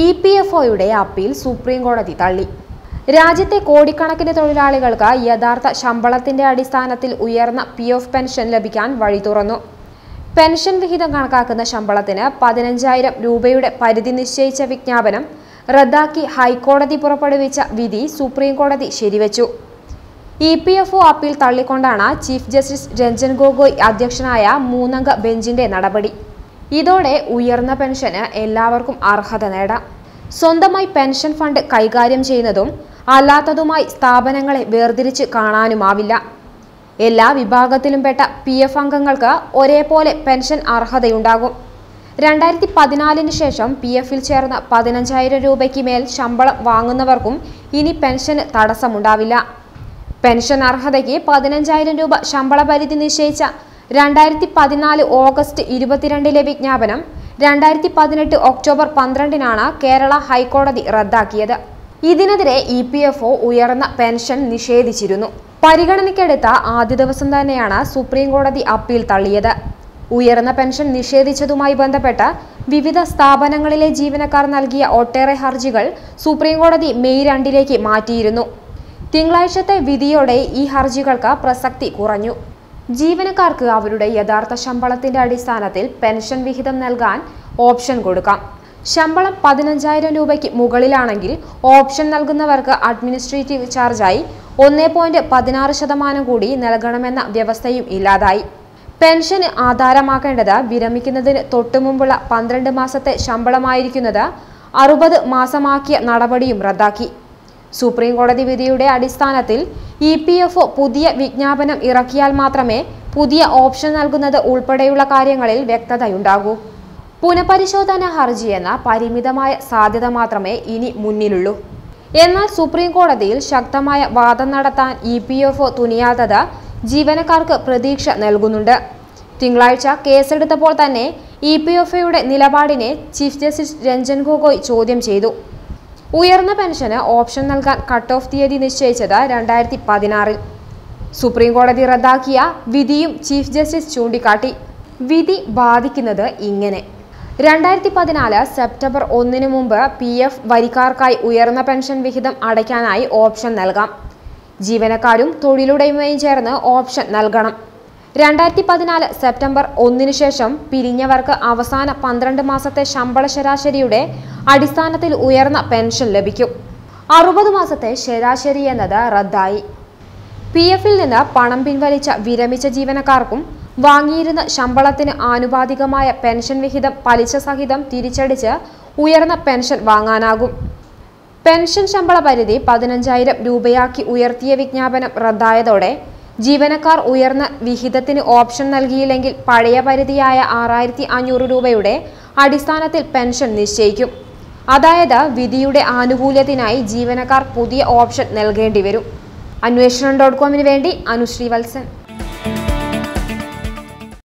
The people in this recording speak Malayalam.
ഇ പി എഫ് ഒയുടെ അപ്പീൽ സുപ്രീം കോടതി തള്ളി രാജ്യത്തെ കോടിക്കണക്കിന് തൊഴിലാളികൾക്ക് യഥാർത്ഥ ശമ്പളത്തിന്റെ അടിസ്ഥാനത്തിൽ ഉയർന്ന പി എഫ് പെൻഷൻ ലഭിക്കാൻ വഴി തുറന്നു പെൻഷൻ വിഹിതം കണക്കാക്കുന്ന ശമ്പളത്തിന് പതിനഞ്ചായിരം രൂപയുടെ പരിധി നിശ്ചയിച്ച വിജ്ഞാപനം റദ്ദാക്കി ഹൈക്കോടതി പുറപ്പെടുവിച്ച വിധി സുപ്രീം കോടതി ശരിവച്ചു E P F O appeal തള്ളിക്കൊണ്ടാണ് ചീഫ് ജസ്റ്റിസ് രഞ്ജൻ ഗൊഗോയ് അധ്യക്ഷനായ മൂന്നംഗ ബെഞ്ചിന്റെ നടപടി ഇതോടെ ഉയർന്ന പെൻഷന് എല്ലാവർക്കും അർഹത നേടാം സ്വന്തമായി പെൻഷൻ ഫണ്ട് കൈകാര്യം ചെയ്യുന്നതും അല്ലാത്തതുമായി സ്ഥാപനങ്ങളെ വേർതിരിച്ച് കാണാനുമാവില്ല എല്ലാ വിഭാഗത്തിലും പെട്ട പി എഫ് അംഗങ്ങൾക്ക് ഒരേപോലെ പെൻഷൻ അർഹതയുണ്ടാകും രണ്ടായിരത്തി പതിനാലിന് ശേഷം പി എഫിൽ ചേർന്ന പതിനഞ്ചായിരം രൂപയ്ക്ക് മേൽ ശമ്പളം വാങ്ങുന്നവർക്കും ഇനി പെൻഷന് തടസ്സമുണ്ടാവില്ല പെൻഷൻ അർഹതയ്ക്ക് പതിനഞ്ചായിരം രൂപ ശമ്പള പരിധി നിശ്ചയിച്ച രണ്ടായിരത്തി പതിനാല് ഓഗസ്റ്റ് ഇരുപത്തിരണ്ടിലെ വിജ്ഞാപനം രണ്ടായിരത്തി പതിനെട്ട് ഒക്ടോബർ പന്ത്രണ്ടിനാണ് കേരള ഹൈക്കോടതി റദ്ദാക്കിയത് ഇതിനെതിരെ ഇ പി എഫ് ഒ ഉയർന്ന പെൻഷൻ നിഷേധിച്ചിരുന്നു പരിഗണനയ്ക്കെടുത്ത ആദ്യ ദിവസം തന്നെയാണ് സുപ്രീം കോടതി അപ്പീൽ തള്ളിയത് ഉയർന്ന പെൻഷൻ നിഷേധിച്ചതുമായി ബന്ധപ്പെട്ട് വിവിധ സ്ഥാപനങ്ങളിലെ ജീവനക്കാർ നൽകിയ ഒട്ടേറെ ഹർജികൾ സുപ്രീം കോടതി മെയ് രണ്ടിലേക്ക് മാറ്റിയിരുന്നു തിങ്കളാഴ്ചത്തെ വിധിയോടെ ഈ ഹർജികൾക്ക് പ്രസക്തി കുറഞ്ഞു ജീവനക്കാർക്ക് അവരുടെ യഥാർത്ഥ ശമ്പളത്തിന്റെ അടിസ്ഥാനത്തിൽ പെൻഷൻ വിഹിതം നൽകാൻ ഓപ്ഷൻ കൊടുക്കാം ശമ്പളം പതിനഞ്ചായിരം രൂപയ്ക്ക് മുകളിലാണെങ്കിൽ ഓപ്ഷൻ നൽകുന്നവർക്ക് അഡ്മിനിസ്ട്രേറ്റീവ് ചാർജായി ഒന്നേ പോയിന്റ് പതിനാറ് ശതമാനം കൂടി നൽകണമെന്ന വ്യവസ്ഥയും ഇല്ലാതായി പെൻഷന് ആധാരമാക്കേണ്ടത് വിരമിക്കുന്നതിന് തൊട്ടുമുമ്പുള്ള പന്ത്രണ്ട് മാസത്തെ ശമ്പളമായിരിക്കുന്നത് അറുപത് മാസമാക്കിയ നടപടിയും റദ്ദാക്കി സുപ്രീം കോടതി വിധിയുടെ അടിസ്ഥാനത്തിൽ ഇ പി എഫ് ഒ പുതിയ വിജ്ഞാപനം ഇറക്കിയാൽ മാത്രമേ പുതിയ ഓപ്ഷൻ നൽകുന്നത് ഉൾപ്പെടെയുള്ള കാര്യങ്ങളിൽ വ്യക്തതയുണ്ടാകൂ പുനഃപരിശോധന ഹർജി എന്ന പരിമിതമായ സാധ്യത മാത്രമേ ഇനി മുന്നിലുള്ളൂ എന്നാൽ സുപ്രീം കോടതിയിൽ ശക്തമായ വാദം നടത്താൻ ഇ പി എഫ് ഒ തുനിയാത്തത് ജീവനക്കാർക്ക് പ്രതീക്ഷ നൽകുന്നുണ്ട് തിങ്കളാഴ്ച കേസെടുത്തപ്പോൾ തന്നെ ഇ പി എഫ് ഒയുടെ നിലപാടിനെ ചീഫ് ജസ്റ്റിസ് രഞ്ജൻ ഗൊഗോയ് ചോദ്യം ചെയ്തു ഉയർന്ന പെൻഷന് ഓപ്ഷൻ നൽകാൻ കട്ട് ഓഫ് തീയതി നിശ്ചയിച്ചത് രണ്ടായിരത്തി പതിനാറിൽ സുപ്രീം കോടതി റദ്ദാക്കിയ വിധിയും ചീഫ് ജസ്റ്റിസ് ചൂണ്ടിക്കാട്ടി വിധി ബാധിക്കുന്നത് ഇങ്ങനെ രണ്ടായിരത്തി പതിനാല് സെപ്റ്റംബർ ഒന്നിന് മുമ്പ് പി എഫ് വരിക്കാർക്കായി ഉയർന്ന പെൻഷൻ വിഹിതം അടയ്ക്കാനായി ഓപ്ഷൻ നൽകാം ജീവനക്കാരും തൊഴിലുടമയും ചേർന്ന് ഓപ്ഷൻ നൽകണം രണ്ടായിരത്തി പതിനാല് സെപ്റ്റംബർ ഒന്നിന് ശേഷം പിരിഞ്ഞവർക്ക് അവസാന പന്ത്രണ്ട് മാസത്തെ ശമ്പള ശരാശരിയുടെ അടിസ്ഥാനത്തിൽ ഉയർന്ന പെൻഷൻ ലഭിക്കും അറുപത് മാസത്തെ ശരാശരി എന്നത് റദ്ദായി പി എഫിൽ നിന്ന് പണം പിൻവലിച്ച വിരമിച്ച ജീവനക്കാർക്കും വാങ്ങിയിരുന്ന ശമ്പളത്തിന് ആനുപാതികമായ പെൻഷൻ വിഹിതം പലിശ സഹിതം തിരിച്ചടിച്ച് ഉയർന്ന പെൻഷൻ വാങ്ങാനാകും പെൻഷൻ ശമ്പള പരിധി പതിനഞ്ചായിരം രൂപയാക്കി ഉയർത്തിയ വിജ്ഞാപനം റദ്ദായതോടെ ജീവനക്കാർ ഉയർന്ന വിഹിതത്തിന് ഓപ്ഷൻ നൽകിയില്ലെങ്കിൽ പഴയ പരിധിയായ ആറായിരത്തി അഞ്ഞൂറ് രൂപയുടെ അടിസ്ഥാനത്തിൽ പെൻഷൻ നിശ്ചയിക്കും അതായത് വിധിയുടെ ആനുകൂല്യത്തിനായി ജീവനക്കാർ പുതിയ ഓപ്ഷൻ നൽകേണ്ടി വരും അന്വേഷണം ഡോട്ട് കോമിന് വേണ്ടി അനുശ്രീ വത്സൻ